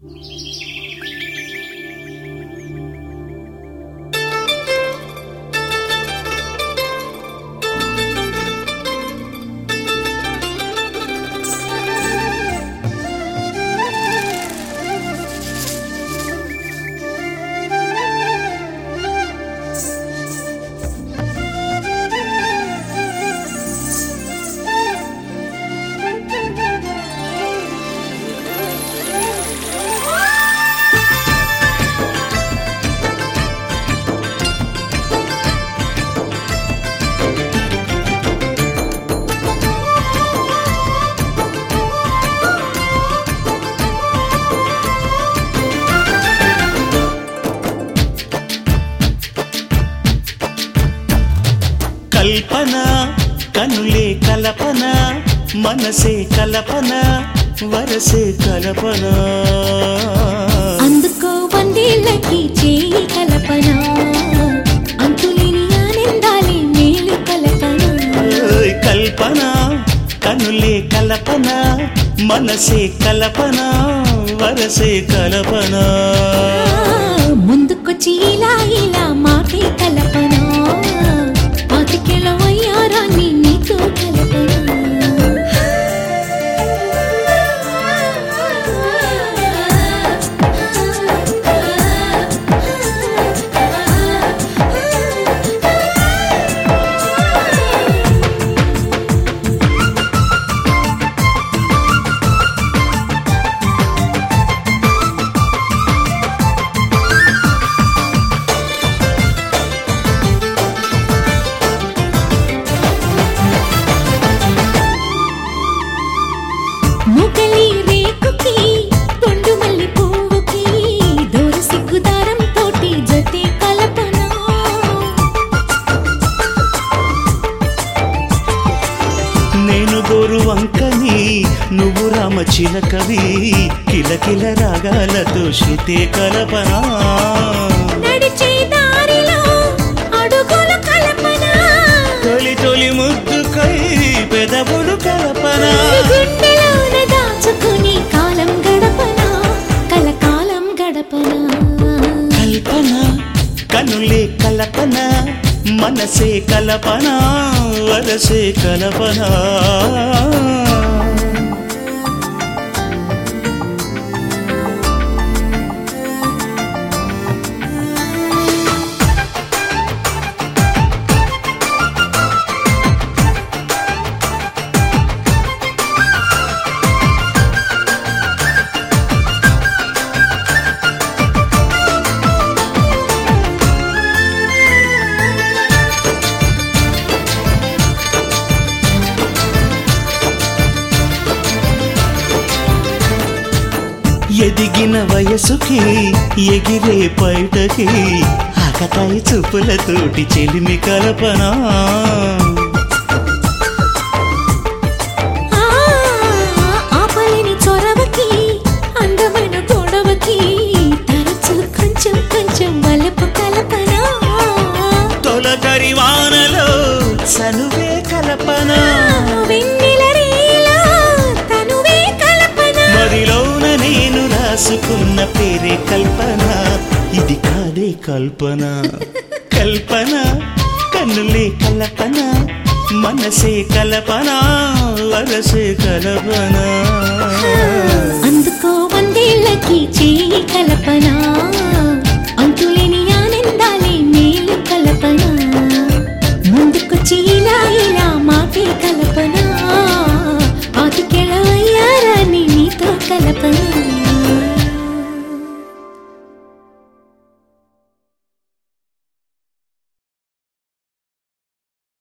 కల్పన కనులే కలపన మనసే కలపన వరసే కలపన అందుకో వందేళ్ళకి చేయి కలపన అంతులేని ఆనందాలే మేలు కలపన ఓయ్ కల్పన కనులే కలపన మనసే కలపన వరసే కలపన ముందుకొచ్చి ఇలా ఇలా మాటే కలపన పాతికేళ్ళ వయ్యారాన్ని నీతో కలపన ముగలి రేకుకి తొండు మల్లి పువ్వుకి దూర సిగ్గుదారం తోటి జతే కలపన నేను గోరు వంకని నువ్వు రామ చిలకవి కిలకిల రాగాలతో శృతే కలపన నడిచే దారిలో అడుగుల కలపన తొలి తొలి ముద్దుకై పెదవులు కలపన గుండెలోన దాచుకుని కాలం గడపన కలకాలం గడపన కల్పన కనులే కలపన మనసే కలపన వరసే కలపన ఎదిగిన వయసుకి ఎగిరే పైటకి ఆకతాయి చూపులతోటి చెలిమి కలపన ఆ, ఆపలేని చొరవకి అందమైన గొడవకి తరచు కొంచెం కొంచెం వలపు కలపన తొలకరి వానలో చనువే కలపన వెన్నెల రేలా తనువే కలపన మదిలోన నేను రాసుకున్న పేరే కల్పన ఇది కాదే కల్పన కల్పన కన్నులే కల్పన మనసే కల్పన వరసే కల్పన అందుకో వందేళ్ళకి చేయి కలపన